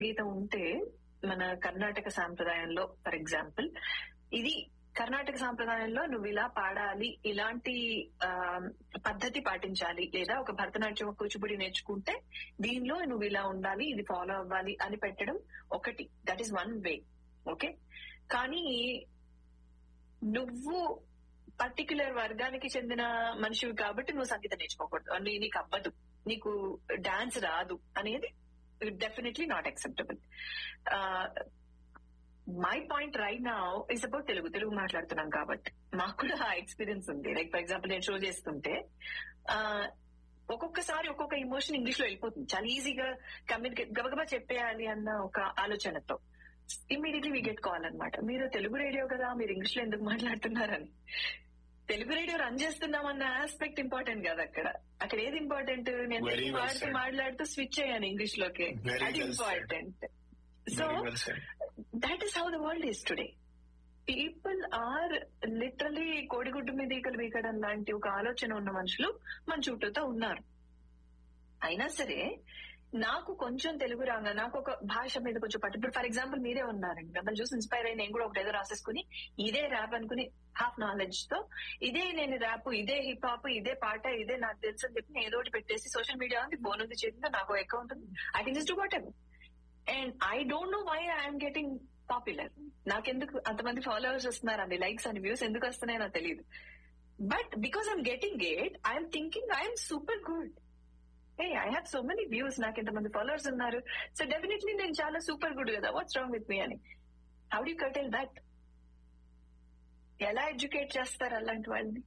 సంగీతం ఉంటే మన కర్ణాటక సాంప్రదాయంలో ఫర్ ఎగ్జాంపుల్ ఇది కర్ణాటక సాంప్రదాయంలో నువ్వు ఇలా పాడాలి ఇలాంటి ఆ, పద్ధతి పాటించాలి లేదా ఒక భరతనాట్యం ఒక కూచిపూడి నేర్చుకుంటే దీనిలో నువ్వు ఇలా ఉండాలి ఇది ఫాలో అవ్వాలి అని పెట్టడం ఒకటి that is one way okay కానీ నువ్వు పర్టికులర్ వర్గానికి చెందిన మనిషివి కాబట్టి నువ్వు సంగీతం నేర్చుకోకూడదు నీ- నీకు అవ్వదు నీకు డాన్స్ రాదు అనేది definitely not acceptable my point right నా ఇస్ అబౌట్ తెలుగు తెలుగు మాట్లాడుతున్నాం కాబట్టి మాకు కూడా ఆ ఎక్స్పీరియన్స్ ఉంది లైక్ ఫర్ ఎగ్జాంపుల్ నేను షో చేస్తుంటే ఆ, ఒక్కొక్కసారి ఒక్కొక్క ఇమోషన్ ఇంగ్లీష్ లో వెళ్ళిపోతుంది చాలా ఈజీగా కమ్యూనికేట్ గబగబా చెప్పేయాలి అన్న ఒక ఆలోచనతో ఇమ్మీడియట్లీ వీ గెట్ కాల్ అనమాట మీరు తెలుగు రేడియో కదా మీరు ఇంగ్లీష్ లో ఎందుకు మాట్లాడుతున్నారని తెలుగు రేడియో రన్ చేస్తున్నామన్న ఆస్పెక్ట్ ఇంపార్టెంట్ కదా అక్కడ అక్కడ ఏది ఇంపార్టెంట్ నేను Very తెలుగు well వాడుతూ said. మాట్లాడుతూ స్విచ్ అయ్యాను ఇంగ్లీష్ లోకి Very అది well said. Important so Very well said. That is how the world is today people are literally కోడిగుడ్డు మీద ఈకలు వీకడం లాంటి ఒక ఆలోచన ఉన్న మనుషులు మన చుట్టూతో ఉన్నారు అయినా సరే నాకు కొంచెం తెలుగు రాగా నాకు ఒక భాష మీద కొంచెం పట్టు ఇప్పుడు ఫర్ ఎగ్జాంపుల్ మీరే ఉన్నారండి మిమ్మల్ని చూసి ఇన్స్పైర్ అయ్యి నేను కూడా ఒకటి ఏదో రాసేసుకుని ఇదే ర్యాప్ అనుకుని హాఫ్ నాలెడ్జ్ తో ఇదే నేను ర్యాప్ ఇదే హిప్ హాప్ ఇదే పాట ఇదే నాకు తెలుసు అని చెప్పి నేను ఏదో ఒకటి పెట్టేసి సోషల్ మీడియా ఉంది బోన్ ఉంది చేసిందో నాకు అకౌంట్ ఉంది I can just do whatever and I don't know why I'm getting popular నాకెందుకు అంతమంది ఫాలోవర్స్ వస్తున్నారండి లైక్స్ అండ్ వ్యూస్ ఎందుకు వస్తున్నాయో నాకు తెలియదు but because I'm getting it I'm thinking I'm super good a I have so many views నాకు ఎంతమంది followers ఉన్నారు సో డెఫినెట్లీ నేను చాలా సూపర్ గుడ్ కదా వాట్స్ రాంగ్ విత్ మీ అని హౌ డూ కటెల్ దట్ ఎలా ఎడ్యుకేట్ చేస్తారు అలాంటి వాళ్ళని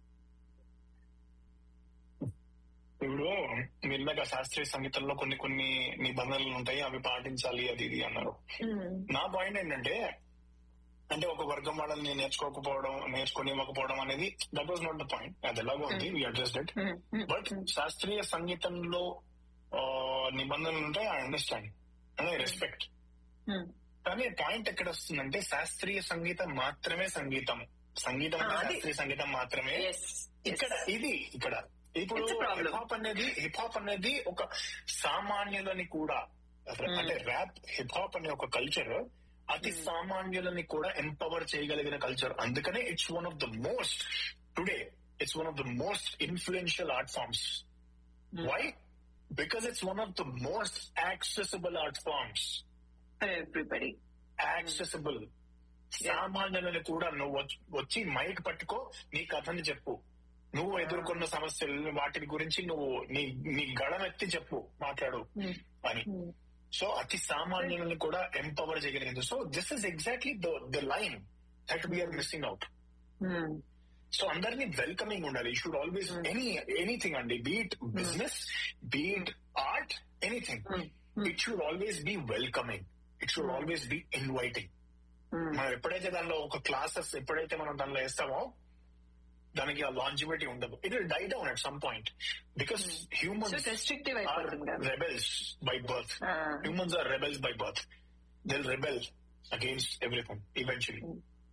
ఇప్పుడు మీరు ఇందాక శాస్త్రీయ సంగీతంలో కొన్ని కొన్ని నిబంధనలు ఉంటాయి అవి పాటించాలి అది ఇది అన్నారు Mm. నా పాయింట్ ఏంటంటే అంటే ఒక వర్గం వాళ్ళని నేర్చుకోకపోవడం నేర్చుకుని ఇవ్వకపోవడం అనేది that was not the point అది ఎలాగో ఉంది we address it Mm. Mm. But శాస్త్రీయ సంగీతంలో ఆ, నిబంధనలు ఉంటాయి I understand and I respect Mm. కానీ పాయింట్ ఎక్కడ వస్తుందంటే శాస్త్రీయ సంగీతం మాత్రమే సంగీతం సంగీతం అంటే ఆ, అది- శాస్త్రీయ సంగీతం మాత్రమే Yes. ఇక్కడ ఇది ఇక్కడ ఇప్పుడు It's a problem. Hip hop అనేది హిప్ హాప్ అనేది ఒక సామాన్యులని కూడా అంటే ర్యాప్ హిప్ హాప్ అనే ఒక కల్చర్ అతి సామాన్యులని కూడా ఎంపవర్ చేయగలిగిన కల్చర్ అందుకనే it's one of the most today it's one of the most influential art forms why because it's one of the most accessible art forms For everybody. Accessible సామాన్యులని కూడా నువ్వు వచ్చి- వచ్చి మైక్ పట్టుకో నీ కథని చెప్పు నువ్వు ఎదుర్కొన్న సమస్యలు వాటి గురించి నువ్వు నీ నీ గళమెత్తి చెప్పు మాట్లాడు Mm. అని Mm. సో అతి సామాన్యులను కూడా ఎంపవర్ చేయగలిగింది so this is exactly the the line that we're missing out Mm. So అందరినీ వెల్కమింగ్ ఉండాలి షుడ్ ఆల్వేస్ ఎనీ ఎనీథింగ్ అండి beat business beat art anything Mm. It should always be welcoming it should always be inviting Mm. మనం ఎప్పుడైతే దానిలో ఒక classes ఎప్పుడైతే మనం దానిలో వేస్తామో దానికి ఆ లాంజివిటీ ఉండదు it will die down at some point because So humans restrictive are అయిపోతుంది కదా. Rebels by birth Ah. Humans are rebels by birth they'll rebel against everything eventually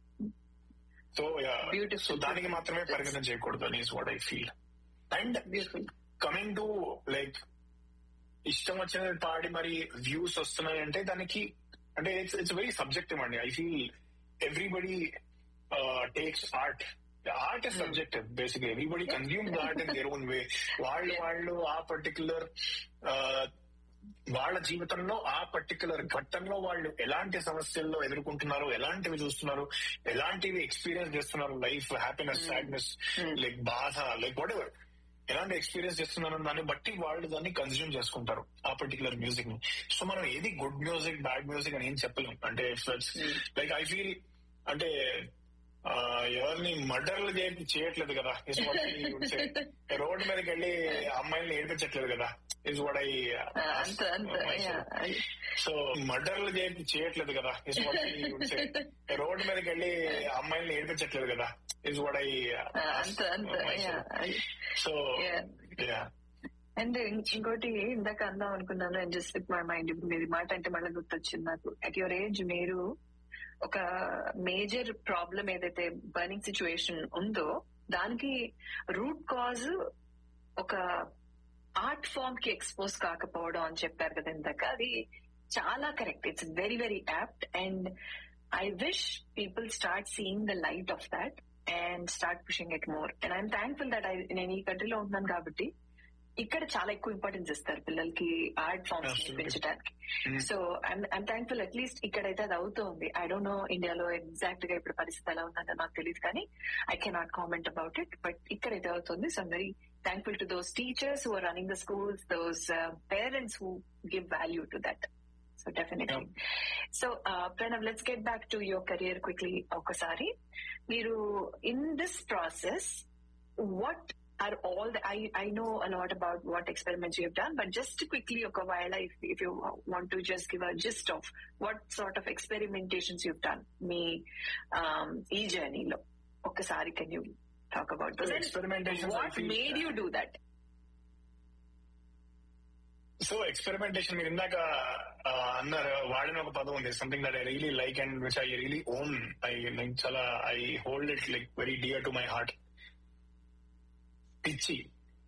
so Beautiful. So దానికి మాత్రమే పరిగణన చేయకూడదు అని what I feel and Beautiful. Coming to like ఇష్టం వచ్చిన పాడి మరి వ్యూస్ వస్తున్నాయి అంటే దానికి అంటే ఇట్స్ ఇట్స్ వెరీ సబ్జెక్టివ్ అండి I feel everybody takes art art is subjective basic everybody consume art in their own way వాళ్ళు వాళ్ళు ఆ పర్టికులర్ వాళ్ళ జీవితంలో ఆ పర్టికులర్ ఘట్టంలో వాళ్ళు ఎలాంటి సమస్యల్లో ఎదుర్కొంటున్నారు ఎలాంటివి చూస్తున్నారు ఎలాంటివి ఎక్స్పీరియన్స్ చేస్తున్నారు లైఫ్ హ్యాపీనెస్ సాడ్నెస్ లైక్ బాధ లైక్ వాట్ ఎవర్ ఎలాంటి ఎక్స్పీరియన్స్ చేస్తున్నారు దాన్ని బట్టి వాళ్ళు దాన్ని కన్జ్యూమ్ చేసుకుంటారు ఆ పర్టికులర్ మ్యూజిక్ ని సో మనం ఏది గుడ్ మ్యూజిక్ బ్యాడ్ మ్యూజిక్ అని ఏం చెప్పలేం అంటే లైక్ ఐ ఫీల్ అంటే ఆ, ఎవరిని మర్డర్లు చేయట్లేదు కదా ఇస్ రోడ్ మీదకి వెళ్ళి అమ్మాయిని ఏడిపించట్లేదు కదా ఇస్ వాట్ ఐ Ah, అంత అంత yeah. సో మర్డర్లు చేయట్లేదు కదా ఇస్ వాట్ రోడ్ మీదకి వెళ్ళి అమ్మాయిని ఏడిపించట్లేదు కదా ఇస్ వాట్ ఐ Ah, అంత అంత yeah. So Yeah. Yeah and ఇంకోటి ఇందాక అందాం అనుకున్నాను అండ్ జస్ట్ మై మైండ్ ఇప్పుడు మీది మాట అంటే మళ్ళీ గుర్తొచ్చింది నాకు అట్ యువర్ ఏజ్ మీరు ఒక మేజర్ ప్రాబ్లం ఏదైతే బర్నింగ్ సిచ్యువేషన్ ఉందో దానికి రూట్ కాజ్ ఒక ఆర్ట్ ఫామ్ కి ఎక్స్పోజ్ కాకపోవడం అని చెప్పారు కదా ఇందాక అది చాలా correct it's very very apt and I wish people start seeing the light of that and start pushing it more and I'm thankful that I నేను ఈ కంట్రీలో ఉంటున్నాను కాబట్టి ఇక్కడ చాలా ఎక్కువ ఇంపార్టెన్స్ ఇస్తారు పిల్లలకి ఆర్ట్ ఫామ్స్ Absolutely. పెంచడానికి Mm. So I'm thankful at least ఇక్కడైతే అది అవుతుంది ఐ డోంట్ నో ఇండియాలో ఎగ్జాక్ట్ గా ఇప్పుడు పరిస్థితి ఎలా ఉందో నాకు తెలియదు కానీ I cannot comment about it but ఇక్కడైతే అవుతుంది so very thankful to those teachers who are running the schools those parents who give value to that so definitely so Pranav let's get back to your career quickly ఒకసారి మీరు in this process what are all the I, I know a lot about what experiments you have done, but just quickly, ఒకవేళ if, if you want to just give a gist of what sort of experimentations you've done మీ um, ఈ జర్నీలో ఒక్కసారి can you talk about So experimentations, I what feel- made you do that so experimentation మీరు ఇందాక ఆ, అన్నారు వాడిన ఒక పదం ఉంది something that I really like and which I really own I like చాలా I hold it like very dear to my heart పిచ్చి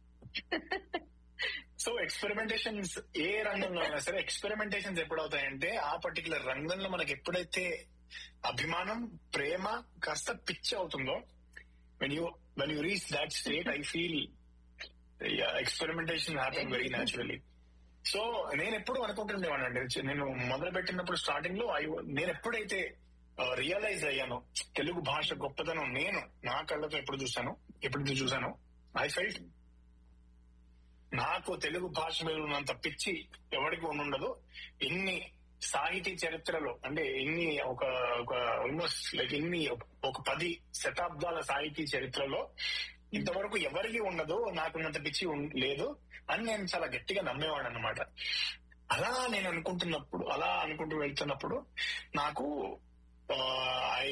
సో ఎక్స్పెరిమెంటేషన్స్ ఏ రంగంలో అయినా సరే ఎక్స్పెరిమెంటేషన్స్ ఎప్పుడవుతాయంటే ఆ పర్టికులర్ రంగంలో మనకి ఎప్పుడైతే అభిమానం ప్రేమ కాస్త పిచ్చి అవుతుందో when you when you reach that state I feel experimentation happen very naturally so నేను ఎప్పుడు అనుకుంటుండేవాడిని నేను మొదలు పెట్టినప్పుడు స్టార్టింగ్ లో I- నేను ఎప్పుడైతే రియలైజ్ అయ్యానో తెలుగు భాష గొప్పతనం నేను నా కళ్ళతో ఎప్పుడు చూశాను ఎప్పుడు చూశాను ఐ ఫెల్ట్ నాకు తెలుగు భాష మీద ఉన్నంత పిచ్చి ఎవరికి ఉండదు ఇన్ని సాహితీ చరిత్రలో అంటే ఇన్ని ఒక ఒక ఆల్మోస్ట్ లైక్ ఇన్ని ఒక పది శతాబ్దాల సాహితీ చరిత్రలో ఇంతవరకు ఎవరికి ఉండదు నాకున్నంత పిచ్చి ఉన్- లేదు అని నేను చాలా గట్టిగా నమ్మేవాడు అనమాట అలా నేను అనుకుంటున్నప్పుడు అలా అనుకుంటూ వెళ్తున్నప్పుడు నాకు I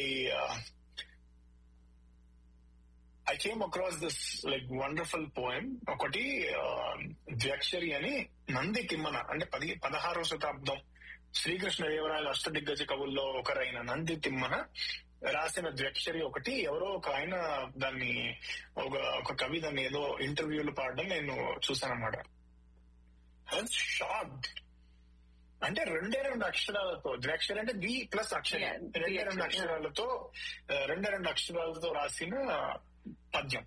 I came across this like wonderful poem ఒకటి ద్వ్యక్షరి అని నంది తిమ్మన అంటే పది పదహారవ శతాబ్దం శ్రీకృష్ణ దేవరాయల అష్టదిగ్గజ కవుల్లో ఒకరైన నంది తిమ్మన రాసిన ద్వ్యక్షరి ఒకటి ఎవరో ఒక ఆయన దాన్ని ఒక ఒక కవి దాన్ని ఏదో ఇంటర్వ్యూలు పాడడం నేను చూసానమాట షాక్ అంటే రెండే రెండు అక్షరాలతో ద్వ్యక్షరి అంటే వి ప్లస్ అక్షరం Yeah, రెండే రెండు ద్వ్యక్షరి, అక్షరాలతో ఆ, రెండే రెండు అక్షరాలతో రాసిన పద్యం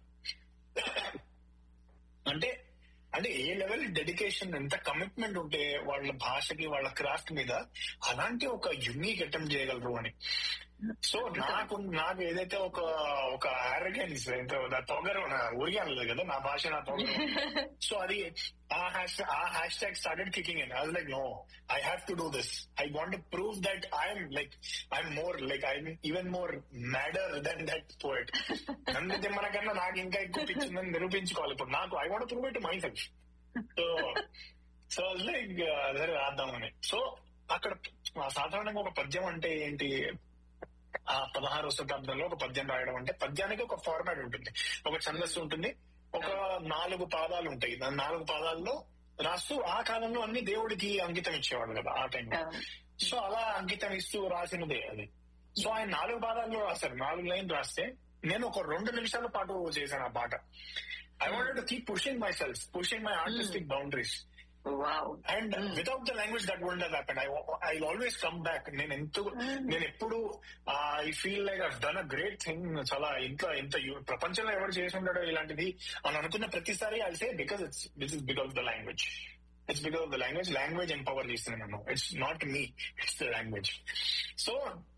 అంటే అంటే ఏ లెవెల్ డెడికేషన్ ఎంత కమిట్మెంట్ ఉంటే వాళ్ళ భాషకి వాళ్ళ క్రాఫ్ట్ మీద అలాంటి ఒక యునీక్ అటెంప్ట్ చేయగలరు అని సో నాకు నాకు ఏదైతే ఒక ఒక ఆరగెన్స్ తొగరు ఊరిగాను కదా నా భాష నా తొగరు సో అది ఆ హ్యాష్ ఆ hashtag started kicking in I like no I have to do this I want to prove that I'm like I'm more like I'm even more madder than that poet నన్ను తిమ్మన కన్నా నాకు ఇంకా ఎక్కువ పిచ్చిందని నిరూపించుకోవాలి ఇప్పుడు నాకు I want prove it myself so so like సరే రాద్దామని సో అక్కడ ఆ సాధారణంగా ఒక పద్యం అంటే ఏంటి ఆ పదహారవ శతాబ్దంలో ఒక పద్యం రాయడం అంటే పద్యానికి ఒక ఫార్మాట్ ఉంటుంది ఒక ఛందస్సు ఉంటుంది ఒక నాలుగు పాదాలు ఉంటాయి ఆ నాలుగు పాదాల్లో రాస్తూ ఆ కాలంలో అన్ని దేవుడికి అంకితం ఇచ్చేవాడు కదా ఆ టైంలో సో అలా అంకితం ఇస్తూ రాసినదే అది సో ఆయన నాలుగు పాదాల్లో రాశారు నాలుగు లైన్ రాస్తే నేను ఒక రెండు నిమిషాల పాటు చేశాను ఆ పాట I wanted to keep pushing myself pushing my artistic boundaries wow and without the language that would happen I I always come back నేను ఎంతో నేను ఎప్పుడు I feel like I done a great thing చాలా ఇంత ఇంత you- ప్రపంచంలో ఎవరు చేసి ఉంటాడో ఇలాంటిది అని అనుకున్న ప్రతిసారి I say because it's this is because the language it's because the language language empower చేస్తుంది నన్ను it's not me it's the language so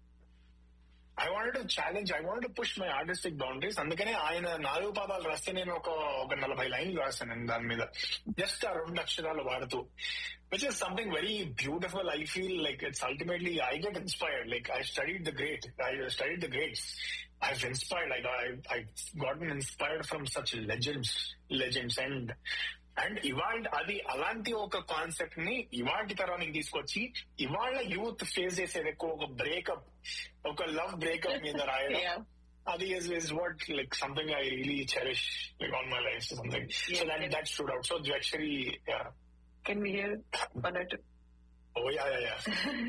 I wanted to challenge I want push my artistic boundaries అందుకనే ఆయన నాలుగు పాదాలు రాస్తే నేను ఒక ఒక నలభై లైన్లు రాశాను దాని మీద జస్ట్ ఆ రెండు అక్షరాలు వాడుతూ which is something very beautiful I feel like it's ultimately I get inspired like I studied the great I studied the greats I inspired I I got inspired from such legends legends and and ఇవాళ అది అలాంటి ఒక concept ని ఇవాళ తరానికి తీసుకొచ్చి ఇవాళ youth face చేసేది ఎక్కువ ఒక బ్రేకప్ ఒక లవ్ బ్రేకప్ మీద రాయడం Yeah. అది is is what like something I really cherish like on my life something so that that stood out so actually can we hear one or two ఓ యా యా యా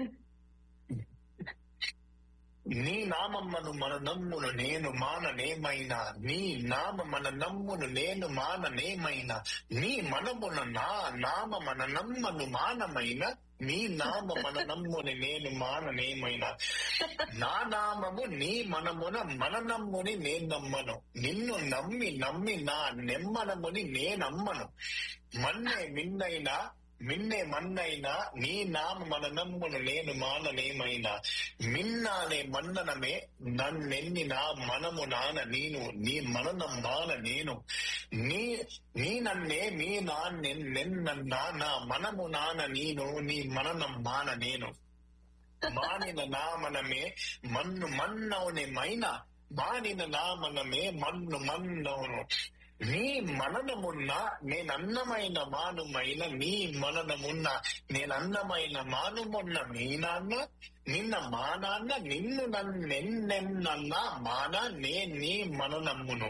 నీ నామమ్మను మన నమ్మును నేను మాననేమైనా నీ నామ మన నమ్మును నేను మాననేమైనా నీ మనమున నా నామ మన నమ్మను మానమైన నీ నామ మన నమ్ముని నేను మాననేమైనా నా నామము నీ మనమున మన నమ్ముని నేను నమ్మను నిన్ను నమ్మి నమ్మి నా నెమ్మనముని నేనమ్మను మన్నే మిన్నైనా మిన్నే మన్నైనా నీ నామ మన నమ్మును నేను మాననేమైనా మిన్నానే మన్ననమే నన్నెన్ని నా మనము నాన నేను నీ మననం మాన నేను నీ నీ నన్నే మీ నాన్నెన్నన్నా నా మనము నాన నేను నీ మననం మాన నేను మానిన నామనమే మన్ను మన్నవునేమైనా మానిన నామనమే మన్ను మన్నవును నీ మననమున్న నేనన్నమైన మానుమైన నీ మననమున్న నేనన్నమైన మానుమున్న మీ నాన్న నిన్న మా నాన్న నిన్ను నన్నెన్నెన్నన్నా మాన నే నీ మననమ్మును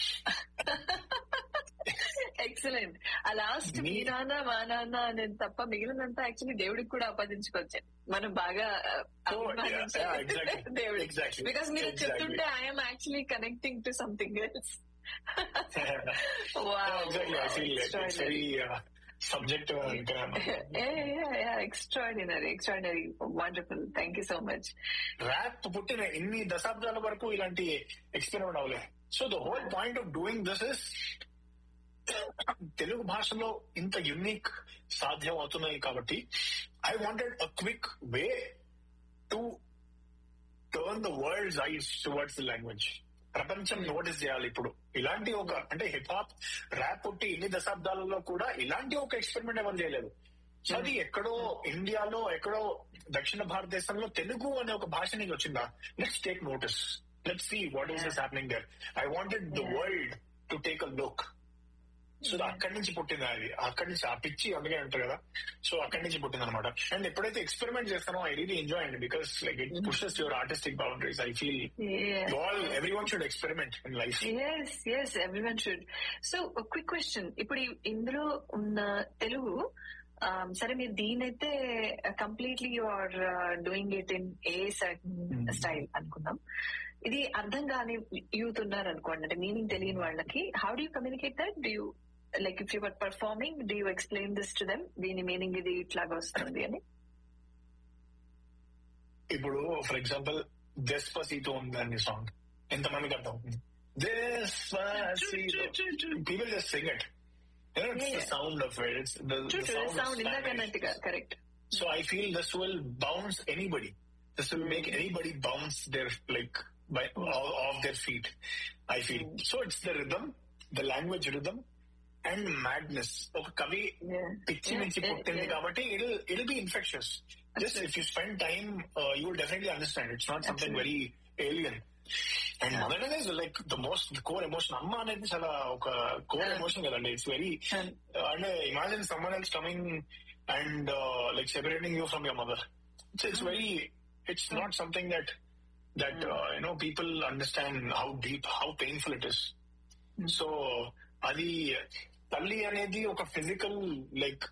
ఎక్సలెంట్ ఆ లాస్ట్ మీ మీ- నాన్న మా నాన్న అనేది తప్ప మిగిలినంతా యాక్చువల్లీ దేవుడికి కూడా ఆపాదించుకోవచ్చు మనం బాగా Oh, yeah, yeah, exactly. దేవుడికి Exactly. బికాస్ మీరు Exactly. చెప్తుంటే I'm actually connecting to something else exactly. I feel like it's very uh, subjective and kind of- extraordinary extraordinary wonderful thank you so much rap పుట్టిన ఇన్ని దశాబ్దాల వరకు ఇలాంటి experiment అవ్వలేదు so the whole point of doing this is Telugu భాషలో ఇంత unique సాధ్యం అవుతున్నాయి కాబట్టి I wanted a quick way to turn the world eyes towards the language ప్రపంచం నోటీస్ చేయాలి ఇప్పుడు ఇలాంటి ఒక అంటే హిప్ హాప్ ర్యాప్ పుట్టి ఇన్ని దశాబ్దాలలో కూడా ఇలాంటి ఒక ఎక్స్పెరిమెంట్ ఎవరు చేయలేదు సో అది ఎక్కడో ఇండియాలో ఎక్కడో దక్షిణ భారతదేశంలో తెలుగు అనే ఒక భాష నుంచి వచ్చిందా let's take notice let's see what is is happening there I wanted the Yeah. World to take a look so అక్కడి నుంచి పుట్టింది అది అక్కడి నుంచి ఆ పిచ్చి అందుకే అంటారు కదా సో అక్కడి నుంచి పుట్టింది అనమాట అండ్ ఎప్పుడైతే ఎక్స్పెరిమెంట్ చేస్తానో ఐ రియలీ ఎంజాయ్ అండి because like it pushes your artistic boundaries I feel all every one should experiment in life yes yes everyone should so quick question ఇప్పుడు ఈ- ఇందులో ఉన్న తెలుగు um, సరే మీరు దీనైతే completely you are doing it in a style అనుకుందాం ఇది అర్థం కాని యూత్ ఉన్నారు అనుకోండి అంటే మీనింగ్ తెలియని వాళ్ళకి how do you communicate that do you like if you are performing do you explain this to them దీని మీనింగ్ ఇది ఇట్లాగా వస్తుంది అని ఇప్పుడు ఫర్ ఎగ్జాంపుల్ దెస్పసీతో ఉందండి సాంగ్ ఎంతమందికి అర్థం అవుతుంది దెస్పసీతో people just sing it it's the Yeah. Sound of it it's the sound ఇందాక అన్నట్టుగా correct So I feel this will bounce anybody. This will make anybody bounce their like by off off their feet. I feel so. It's the rhythm, the language rhythm, and madness. ఒక కవి పిచ్చి Yeah, నుంచి yeah, పుట్టింది yeah. కాబట్టి it'll it'll be infectious. Just if you spend time, uh, you will definitely understand. It's not something very alien. And Yeah. Mother అనేది like the most core emotion అమ్మ అనేది చాలా ఒక కోర్ Yeah. ఎమోషన్ కదండి it's very And- and uh, imagine someone else coming and uh, like separating you from your mother. It's, it's very, it's not something that that uh, you know people understand how deep, how painful it is. So అది తల్లి అనేది ఒక physical like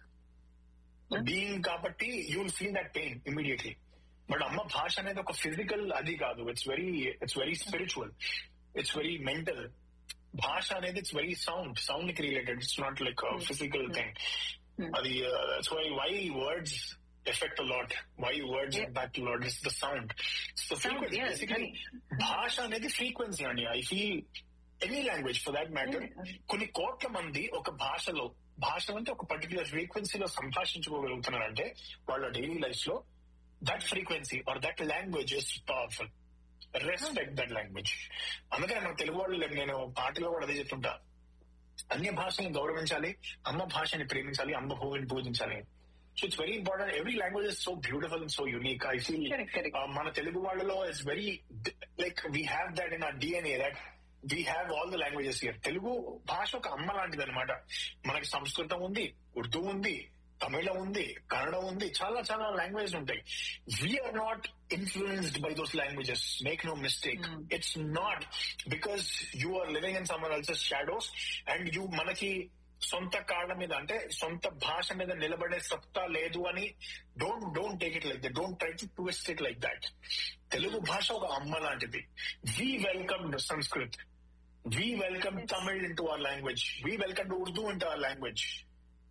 being కాబట్టి you will feel that pain immediately but అమ్మ భాష అనేది ఒక physical అది కాదు it's very it's very spiritual it's very mental భాష అనేది ఇట్స్ వెరీ సౌండ్ సౌండ్ కి related it's not like physical thing అది that's why why words affect lot why words Yeah. Impact lot it's the sound so Sound, frequency yeah, basically right. భాష అనేది frequency అండి I feel any language for that matter Yeah. కొన్ని కోట్ల మంది ఒక భాషలో భాష అంటే ఒక పర్టికులర్ ఫ్రీక్వెన్సీలో సంభాషించుకోగలుగుతున్నారంటే వాళ్ళ డైలీ లైఫ్ లో that frequency or that language is powerful respect that language అందుకని మన తెలుగు వాళ్ళు నేను పాటలో కూడా అదే చెప్తుంటా అన్య భాషని గౌరవించాలి అమ్మ భాషని ప్రేమించాలి అమ్మ భూమిని పూజించాలి so it's very important every language is so beautiful and so unique I feel Correct, correct. మన తెలుగు వాళ్ళలో it's very like we have that in our DNA that we have all the languages here Telugu భాష ఒక అమ్మ లాంటిది అనమాట మనకి సంస్కృతం ఉంది ఉర్దూ ఉంది తమిళం ఉంది కన్నడ ఉంది చాలా చాలా లాంగ్వేజ్ ఉంటాయి we're not influenced by those languages make no mistake Mm. It's not because you are living in someone else's shadows and you మనకి సొంత కాళ్ళ మీద అంటే సొంత భాష మీద నిలబడే సత్తా లేదు అని don't don't take it like that don't try to twist it like that Telugu భాష ఒక అమ్మ లాంటిది we welcome Sanskrit we welcome Yes. Tamil into our language we welcome Urdu into our language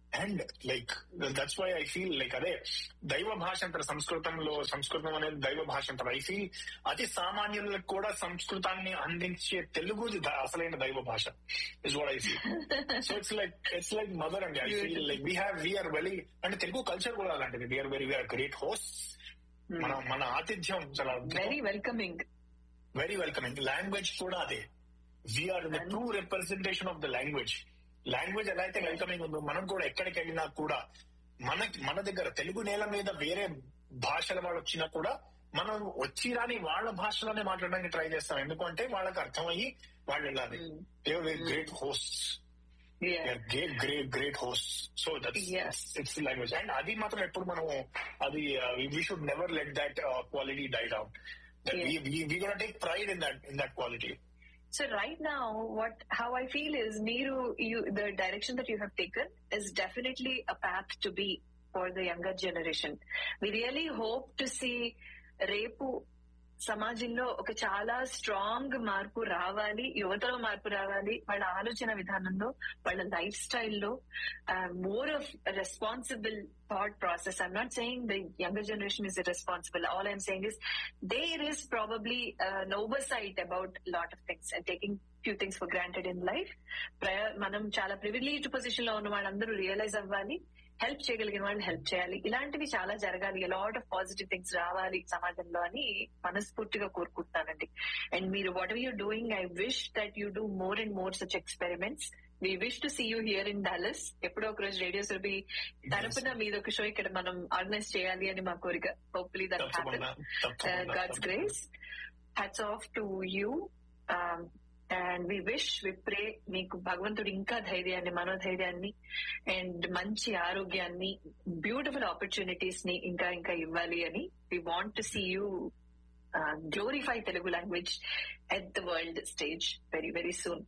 and like that's why I feel like అదే దైవ భాష అంటారు సంస్కృతంలో సంస్కృతం అనేది దైవ భాష అంటారు ఐ ఫీల్ అతి సామాన్యులకు కూడా సంస్కృతాన్ని అందించే తెలుగుది ద- అసలైన దైవ భాష is what I feel so it's like it's like mother అండి I feel like we have we are very అంటే తెలుగు కల్చర్ కూడా అలాంటిది we are very we are great host మన మన ఆతిథ్యం చాలా very welcoming very welcoming language కూడా అదే we are the true representation of the language language ఎలా అయితే వెల్కమింగ్ ఉందో మనం కూడా ఎక్కడికి వెళ్ళినా కూడా మన మన దగ్గర తెలుగు నేల మీద వేరే భాషల వాళ్ళు వచ్చినా కూడా మనం వచ్చి రాని వాళ్ళ భాషలోనే మాట్లాడడానికి ట్రై చేస్తాం ఎందుకంటే వాళ్ళకి అర్థమయ్యి వాళ్ళు వెళ్ళాలి great host great great great host so Yes. It's language and అది మాత్రం ఎప్పుడు మనం అది we should never let that quality die down we got take pride in that in that quality So right now, what how I feel is Neeru, you the direction that you have taken is definitely a path to be for the younger generation. We really hope to see రేపు సమాజంలో ఒక చాలా strong మార్పు రావాలి యువతలో మార్పు రావాలి వాళ్ళ ఆలోచన విధానంలో వాళ్ళ లైఫ్ స్టైల్లో more of responsible thought process I'm not saying the younger generation is responsible all I'm saying is there is probably uh, an oversight about a lot of things and taking few things for granted in life. Prior- మనం చాలా privileged position లో ఉన్న వాళ్ళందరూ realise అవ్వాలి help చేయగలిగిన వాళ్ళు help చేయాలి ఇలాంటివి చాలా జరగాలి లాట్ ఆఫ్ పాజిటివ్ థింగ్స్ రావాలి సమాజంలో అని మనస్ఫూర్తిగా కోరుకుంటున్నానండి అండ్ మీరు what are you doing I wish that you do more and more such experiments we wish to see you here in Dallas ఎప్పుడో ఒక రోజు రేడియో సురభి తరపున మీద ఒక షో ఇక్కడ మనం ఆర్గనైజ్ చేయాలి అని మా కోరిక hopefully that happen uh, God's grace. Hats off to you. Um, and we wish we pray మీకు భగవంతుడు ఇంకా ధైర్యాన్ని మనోధైర్యాన్ని అండ్ మంచి ఆరోగ్యాన్ని బ్యూటిఫుల్ ఆపర్చునిటీస్ ని ఇంకా ఇంకా ఇవ్వాలి అని we want to see you glorify Telugu language at the world stage very very soon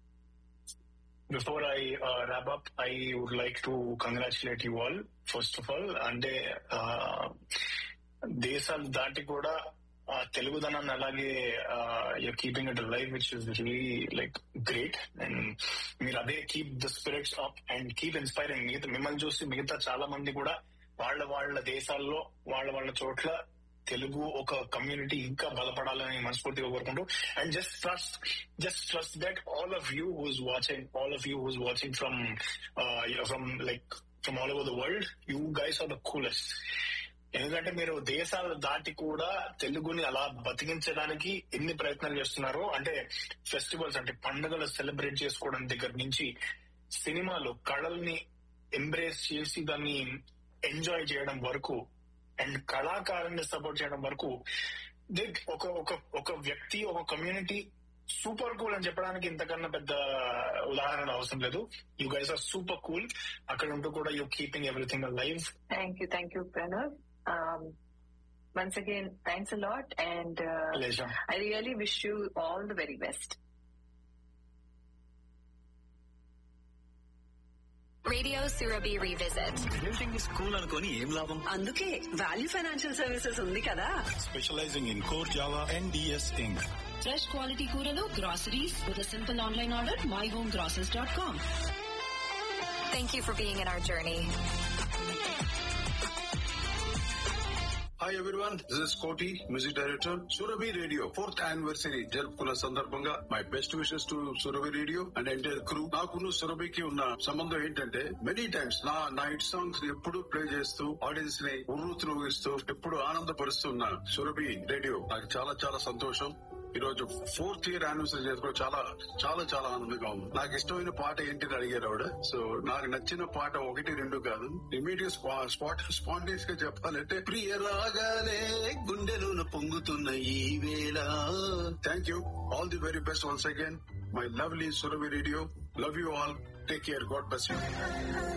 Before I uh, wrap up, I would like to congratulate you all, first of all. అంటే uh, దేశాలు దాటి కూడా ఆ తెలుగుదనాన్ని అలాగే you're keeping it life which is really like great and మీరు అదే keep the spirits up and keep inspiring మిగతా మిమ్మల్ని చూసి మిగతా చాలా మంది కూడా వాళ్ళ వాళ్ళ దేశాల్లో వాళ్ళ వాళ్ళ చోట్ల తెలుగు ఒక కమ్యూనిటీ ఇంకా బలపడాలని మనస్ఫూర్తిగా కోరుకుంటూ and just trust just trust that all of you who's watching all of you who's watching from from like from all over the world you guys are the coolest ఎందుకంటే మీరు దేశాలు దాటి కూడా తెలుగుని అలా బతికించడానికి ఎన్ని ప్రయత్నాలు చేస్తున్నారో అంటే ఫెస్టివల్స్ అంటే పండుగలు సెలబ్రేట్ చేసుకోవడం దగ్గర నుంచి సినిమాలు కళల్ని ఎంబ్రేస్ చేసి దాన్ని ఎంజాయ్ చేయడం వరకు అండ్ కళాకారుని సపోర్ట్ చేయడం వరకు దే ఒక ఒక ఒక వ్యక్తి ఒక కమ్యూనిటీ సూపర్ కూల్ అని చెప్పడానికి ఇంతకన్నా పెద్ద ఉదాహరణ అవసరం లేదు you guys are super cool అక్కడ ఉంటూ కూడా you keeping everything live thank you thank you Pranav once again thanks a lot and లేజా I really wish you all the very best Radio Surabhi Revisit. Building school అనుకొని ఏం లాభం అందుకే value financial services ఉంది కదా specializing in core Java and DS Inc fresh quality కూరలు groceries with simple online order my home grocers dot com Thank you for being in our journey. Hi everyone this is Koti music director Surabhi radio fourth anniversary జరుపుకున్న సందర్భంగా my best wishes to Surabhi radio and entire crew నాకును సురభికి ఉన్న సంబంధం ఏంటంటే many times నా నా hit songs ఎప్పుడు ప్లే చేస్తూ ఆడియన్స్ ని ఉర్రూతులోగిస్తూ ఎప్పుడు ఆనందపరుస్తున్న సురభి రేడియో నాకు చాలా చాలా సంతోషం ఈ రోజు ఫోర్త్ ఇయర్ యానివర్సరీ చేసుకోవడం చాలా చాలా చాలా ఆనందంగా ఉంది నాకు ఇష్టమైన పాట ఏంటిని అడిగారు ఆవిడ సో నాకు నచ్చిన పాట ఒకటి రెండు కాదు ఇమీడియట్ స్పాట్ స్పాంటేస్ గా చెప్పాలంటే ప్రియ రాగాలే గుండెలోన పొంగుతున్న ఈ వేళ thank you all the very best once again my lovely Surabhi radio love you all take care God బెస్ట్ యూ